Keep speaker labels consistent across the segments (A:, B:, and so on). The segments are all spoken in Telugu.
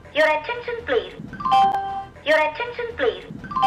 A: Your attention please. Your attention please.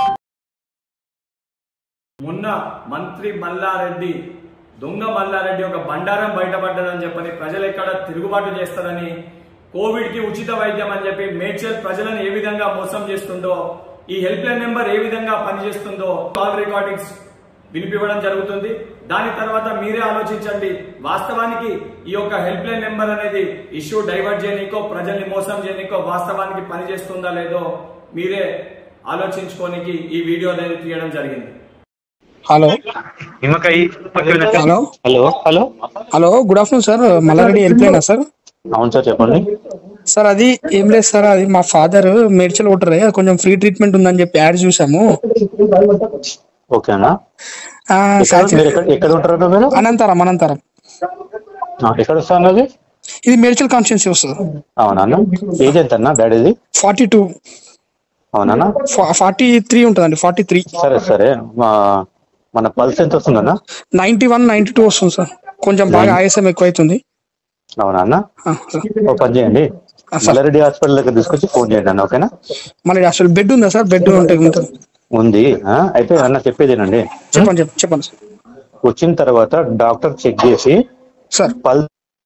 B: మొన్న మంత్రి మల్లారెడ్డి దొంగ మల్లారెడ్డి ఒక బండారం బయటపడ్డదని చెప్పని ప్రజలు ఎక్కడ తిరుగుబాటు చేస్తారని కోవిడ్ కి ఉచిత వైద్యం అని చెప్పి మేడ్చల్ ప్రజలను ఏ విధంగా మోసం చేస్తుందో ఈ హెల్ప్ లైన్ నెంబర్ ఏ విధంగా పనిచేస్తుందో కాల్ రికార్డింగ్స్ వినిపివ్వడం జరుగుతుంది దాని తర్వాత మీరే ఆలోచించండి వాస్తవానికి ఈ యొక్క హెల్ప్ లైన్ నెంబర్ అనేది ఇష్యూ డైవర్ట్ చేయనీకో ప్రజల్ని మోసం చేయనీకో వాస్తవానికి పనిచేస్తుందా లేదో మీరే ఆలోచించుకోనికి ఈ వీడియో అనేది తీయడం జరిగింది
C: హలో
D: నిమ్మకాయ
C: hello
D: hello hello
C: hello good afternoon sir Mallareddy హెల్ప్లైనా సార్
D: అవును సార్ చెప్పండి
C: సార్ అది ఏం లేదు సార్ అది మా ఫాదర్ మేడ్చల్ ఓటర్ కొంచెం ఫ్రీ ట్రీట్మెంట్ ఉందని చెప్పి యాడ్ చూసాము
D: ఓకేనా
C: ఆ,
D: ఎక్కడ
C: సార్
D: మీరు ఎక్కడ ఎక్కడ ఉంటారు మీరు
C: అనంతరం అనంతరం
D: ఆ, ఎక్కడ వస్తాను అది
C: ఇది మేడ్చల్ కాన్స్టిట్యున్సీ వస్తుంది
D: అవునా ఏజ్ ఎంత అన్న డాడీది
C: ఫార్టీ టూ
D: అవునా
C: ఫార్టీ త్రీ ఉంటుందండి ఫార్టీ త్రీ
D: సరే సరే మా- మన పల్స్ ఎంత వస్తుందన్న
C: నైన్టీ వన్ నైన్టీ టూ వస్తుంది సార్ కొంచెం బాగా ఆయాసం ఎక్కువ అవుతుంది
D: అవునా అన్న
C: ఆ, సార్.
D: ఓ పని చేయండి
C: ఆ, సార్.
D: మల్లారెడ్డి హాస్పిటల్ దగ్గర తీసుకొచ్చి ఫోన్ చేయండి అన్న ఓకేనా
C: మళ్ళీ అసలు బెడ్ ఉందా సార్ బెడ్ ఉంటే ఉంటుంది
D: ఉంది ఆ, అయితే అన్న చెప్పేదేనండి
C: చెప్పండి చెప్పండి చెప్పండి సార్
D: వచ్చిన తర్వాత డాక్టర్ చెక్ చేసి
C: సార్
D: పల్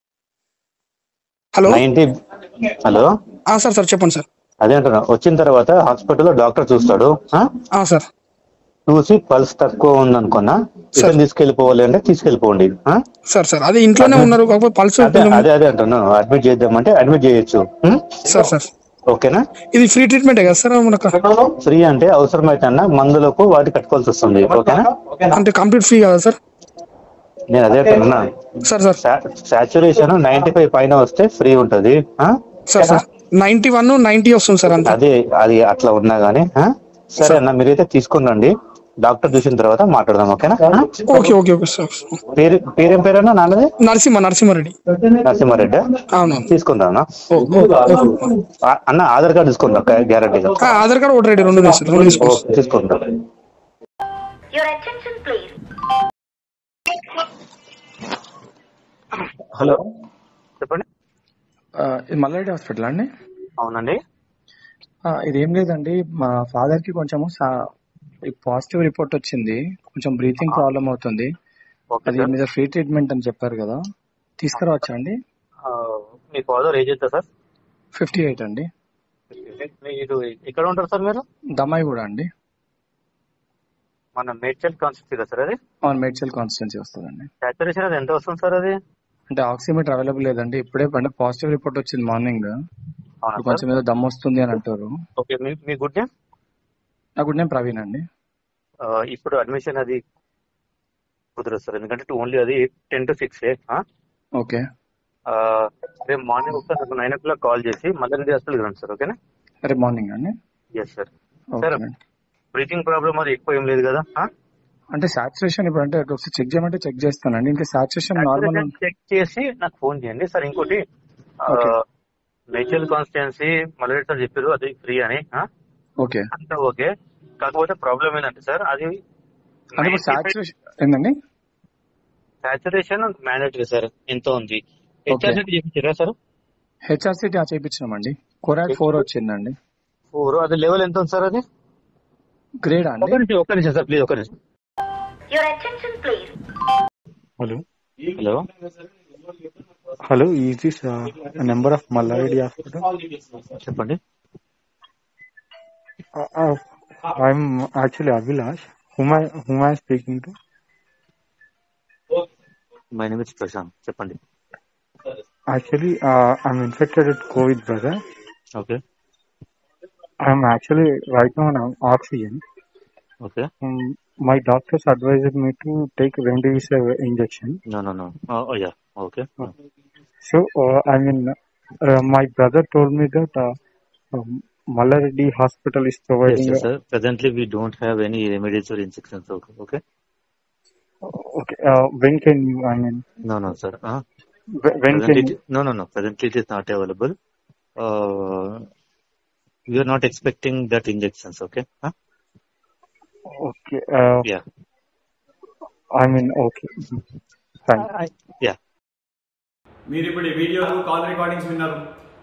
C: హలో
D: నైన్టీ హలో
C: ఆ, సార్ సార్ చెప్పండి సార్
D: అదే అంటున్నా వచ్చిన తర్వాత హాస్పిటల్లో డాక్టర్ చూస్తాడు ఆ?
C: ఆ, సార్
D: చూసి పల్స్ తక్కువ ఉందనుకున్నా రిటర్న్ తీసుకెళ్లిపోవాలి అంటే తీసుకెళ్లిపోండి ఆ?
C: సార్ సార్ అదే ఇంట్లోనే ఉన్నారు కాకపోతే పల్స్
D: అదే అదే అదే అంటున్నాను అడ్మిట్ చేద్దామంటే అడ్మిట్ చేయొచ్చు ఉం?
C: సార్ సార్
D: ఓకేనా
C: ఇది ఫ్రీ ట్రీట్మెంట్ కదా సార్ మనకు
D: ఫ్రీ అంటే అవసరమైతే అన్న మందులకు వాటి కట్టుకోవాల్సి వస్తుంది ఓకేనా
C: అంటే కంప్లీట్ ఫ్రీ కదా సార్
D: నేను అదే అంటున్నా
C: sir sir
D: saturation ninety five పైన వస్తే ఫ్రీ ఉంటది ఆ?
C: Sir sir ninety one ninety వస్తుంది సార్ అంతే
D: అదే అది అట్లా ఉన్నా గానీ ఆ? సరే అన్న మీరైతే తీసుకుని రండి డాక్టర్ చూసిన తర్వాత మాట్లాడదాం ఓకేనా ఆ?
C: ఓకే ఓకే ఓకే సార్
D: పేరు పేరేం పేరన్నా నాన్నది
C: నరసింహ నరసింహారెడ్డి
D: నరసింహారెడ్డి
C: అవునవును
D: తీసుకుందా
C: ఓ, ఓ, ఓ.
D: అన్న ఆధార్ కార్డు తీసుకుందా గ్యారంటీగా
C: ఆ, ఆధార్ కార్డ్ ఓటర్ ఐడి రెండు తీసుకోండి రెండు తీసుకోండి
D: తీసుకుంటా
A: Your attention please.
D: హలో చెప్పండి
E: ఇది మల్లారెడ్డి హాస్పిటల్ అండి
D: అవునండి
E: ఆ, ఇదేం లేదండి మా ఫాదర్ కి కొంచెము పాజిటివ్ రిపోర్ట్ వచ్చింది కొంచెం బ్రీతింగ్ ప్రాబ్లం అవుతుంది
D: ఓకే
E: అది
D: సార్
E: మీద ఫ్రీ ట్రీట్మెంట్ అని చెప్పారు కదా తీసుకురావచ్చా అండి
D: ఆ, మీ ఫాదర్ ఏజ్ ఎంత సార్
E: ఫిఫ్టీ ఎయిట్ అండి
D: మీరు ఎక్కడ ఉంటారు సార్ మీరు
E: దమ్మాయి కూడా అండి
D: మన మేడ్చల్ కాన్స్టిట్యూట్ కదా సార్ అది
E: అవును మేడ్చల్ కాన్స్టిట్యున్సీ వస్తుందండి
D: సాచురేషన్ అది ఎంత వస్తుంది సార్ అది
E: అంటే ఆక్సిమీటర్ అవైలబుల్ లేదండి ఇప్పుడే అంటే పాజిటివ్ రిపోర్ట్ వచ్చింది మార్నింగ్
D: అవునా సార్
E: కొంచెం ఏదో దమ్ వస్తుంది అని అంటారు
D: ఓకే మీ మీ గుడ్ నేమ్
E: నా గుడ్ నేమ్ ప్రవీణ్ అండి
D: ఇప్పుడు అడ్మిషన్ అది కుదరదు సార్ ఎందుకంటే ఓన్లీ అది టెన్ టు సిక్స్
E: ఓకే
D: రేపు మార్నింగ్ ఒకసారి నాకు నైన్ ఓ క్లాక్ కాల్ చేసి మదర్ హాస్పిటల్ రండి సార్ ఓకేనా
E: రేపు మార్నింగ్ అండి
D: ఎస్ సార్
E: ఓకే
D: సార్
E: అండి
D: బ్రీతింగ్ ప్రాబ్లం అది ఎక్కువ ఏం లేదు కదా
E: అంటే సాచురేషన్ ఇప్పుడు అంటే ఒకసారి చెక్ చేయమంటే చెక్ చేస్తానండి ఇంకా సాచురేషన్ నార్మల్
D: చెక్ చేసి నాకు ఫోన్ చేయండి సార్ ఇంకోటి
E: Okay.
D: మేడ్చల్ కాన్స్టిట్యున్సీ మల్లెడ్ సార్ చెప్పారు అది ఫ్రీ అని ఆ?
E: ఓకే
D: అంతా ఓకే కాకపోతే ప్రాబ్లం ఏంటంటే సార్ అది
E: అంటే ఇప్పుడు సాచురేషన్ ఏందండి
D: సాచురేషన్ మ్యాండేటరీ సార్ ఎంత ఉంది హెచ్ఆర్సీ చెప్పించారా సార్
E: హెచ్ఆర్సిటీ చేయించినామండి కొరాక్ ఫోర్ వచ్చిందండి
D: ఫోర్ అది లెవెల్ ఎంత ఉంది సార్ అది
E: గ్రేడ్
D: ఒక
E: అండి
D: నిమిషం ఒక నిమిషం సార్ ప్లీజ్ ఒక నిమిషం
A: Your attention please.
F: Hello.
D: Hello
F: Hello, is this uh, a number of Mallaradi Hospital?
D: చెప్పండి
F: Uh, uh, I'm actually Avilash. Whom I whom I speaking to?
D: My name is Prashanth చెప్పండి
F: Actually, uh, I'm infected with COVID, brother.
D: Okay
F: I'm actually right now on oxygen.
D: Okay
F: Um, my doctors advised me to take remdesivir injection.
D: No no no yeah okay
F: So, uh, I mean, uh, my brother told me that uh, um, Mallaradi Hospital is providing.
D: yes sir presently we don't have any remedies or injections okay okay
F: okay, uh, when can you? I mean,
D: no no sir uh,
F: wh- when can
D: presently
F: you?
D: it- no no no presently it is not available uh, we are not expecting that injections okay huh?
F: Okay. Uh,
D: yeah
F: I mean, okay. Fine.
D: yeah
B: మీరు ఇప్పుడు ఈ వీడియోలు కాల్ రికార్డింగ్స్ విన్నారు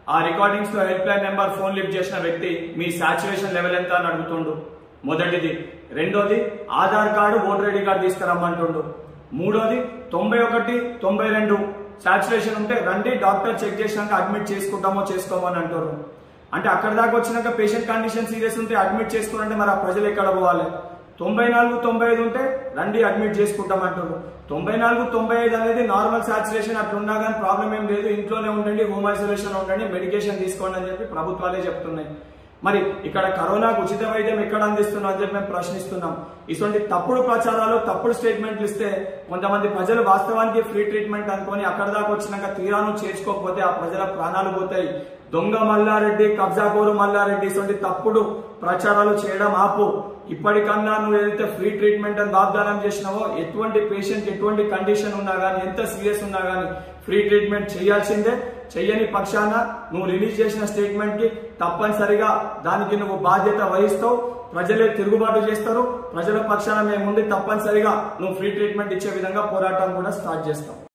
B: ఆ రికార్డింగ్స్ లో help line number phone lift చేసిన వ్యక్తి మీ సాచురేషన్ లెవెల్ ఎంత అని అడుగుతుండు మొదటిది రెండోది Aadhaar card voter ID card తీసుకురమ్మంటుండు మూడోది తొంభై ఒకటి తొంభై రెండు సాచురేషన్ ఉంటే రండి డాక్టర్ చెక్ చేసినాక అడ్మిట్ చేసుకుంటామో చేసుకోమని అంటారు అంటే అక్కడ దాకా వచ్చినాక పేషెంట్ కండిషన్ సీరియస్ ఉంటే అడ్మిట్ చేసుకున్నంటే మరి ఆ ప్రజలు ఎక్కడ పోవాలి తొంభై నాలుగు తొంభై ఐదు ఉంటే రండి అడ్మిట్ చేసుకుంటామంటారు తొంభై నాలుగు తొంభై ఐదు అనేది నార్మల్ సాచురేషన్ అట్లున్నా కానీ ప్రాబ్లం ఏం లేదు ఇంట్లోనే ఉండండి హోమ్ ఐసోలేషన్ ఉండండి మెడికేషన్ తీసుకోండి అని చెప్పి ప్రభుత్వాలే చెప్తున్నాయి మరి ఇక్కడ కరోనాకు ఉచిత వైద్యం ఎక్కడ అందిస్తున్నాం అని చెప్పి మేము ప్రశ్నిస్తున్నాం ఇటువంటి తప్పుడు ప్రచారాలు తప్పుడు స్టేట్మెంట్లు ఇస్తే కొంతమంది ప్రజలు వాస్తవానికి ఫ్రీ ట్రీట్మెంట్ అనుకొని అక్కడ దాకా వచ్చినాక తీరాను చేర్చుకోకపోతే ఆ ప్రజల ప్రాణాలు పోతాయి దొంగ మల్లారెడ్డి కబ్జాకోరు మల్లారెడ్డి ఇటువంటి తప్పుడు ప్రచారాలు చేయడం ఆపు ఇప్పటికన్నా నువ్వు ఏదైతే ఫ్రీ ట్రీట్మెంట్ అని వాగ్దానం చేసినావో ఎటువంటి పేషెంట్ ఎటువంటి కండిషన్ ఉన్నా కానీ ఎంత సీరియస్ ఉన్నా కానీ ఫ్రీ ట్రీట్మెంట్ చేయాల్సిందే చెయ్యని పక్షాన నువ్వు రిలీజ్ చేసిన స్టేట్మెంట్ కి తప్పనిసరిగా దానికి నువ్వు బాధ్యత వహిస్తావు ప్రజలే తిరుగుబాటు చేస్తారు ప్రజల పక్షాన మేము ముందు తప్పనిసరిగా నువ్వు ఫ్రీ ట్రీట్మెంట్ ఇచ్చే విధంగా పోరాటం కూడా స్టార్ట్ చేస్తాం